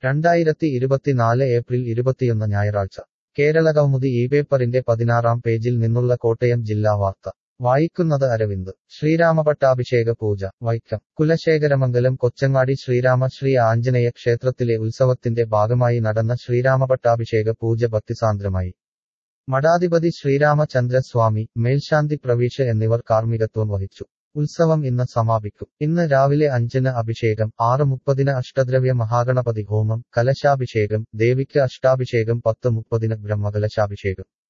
രണ്ടായിരത്തി ഇരുപത്തിനാല് ഏപ്രിൽ ഇരുപത്തിയൊന്ന് ഞായറാഴ്ച കേരള കൗമുദി ഈ പേപ്പറിന്റെ പതിനാറാം പേജിൽ നിന്നുള്ള കോട്ടയം ജില്ലാ വാർത്ത വായിക്കുന്നത് അരവിന്ദ് ശ്രീരാമപട്ടാഭിഷേക പൂജ വൈക്കം കുലശേഖരമംഗലം കൊച്ചങ്ങാടി ശ്രീരാമ ശ്രീ ആഞ്ജനേയ ക്ഷേത്രത്തിലെ ഉത്സവത്തിന്റെ ഭാഗമായി നടന്ന ശ്രീരാമപട്ടാഭിഷേക പൂജ ഭക്തിസാന്ദ്രമായി മഠാധിപതി ശ്രീരാമചന്ദ്ര സ്വാമി മേൽശാന്തി പ്രവീഷ് എന്നിവർ കാർമ്മികത്വം വഹിച്ചു ഉത്സവം ഇന്ന് സമാപിക്കും ഇന്ന് രാവിലെ അഞ്ചിന് അഭിഷേകം ആറ് മുപ്പതിന് അഷ്ടദ്രവ്യ മഹാഗണപതി ഹോമം കലശാഭിഷേകം ദേവിക്ക് അഷ്ടാഭിഷേകം പത്ത് മുപ്പതിന് ബ്രഹ്മകലശാഭിഷേകം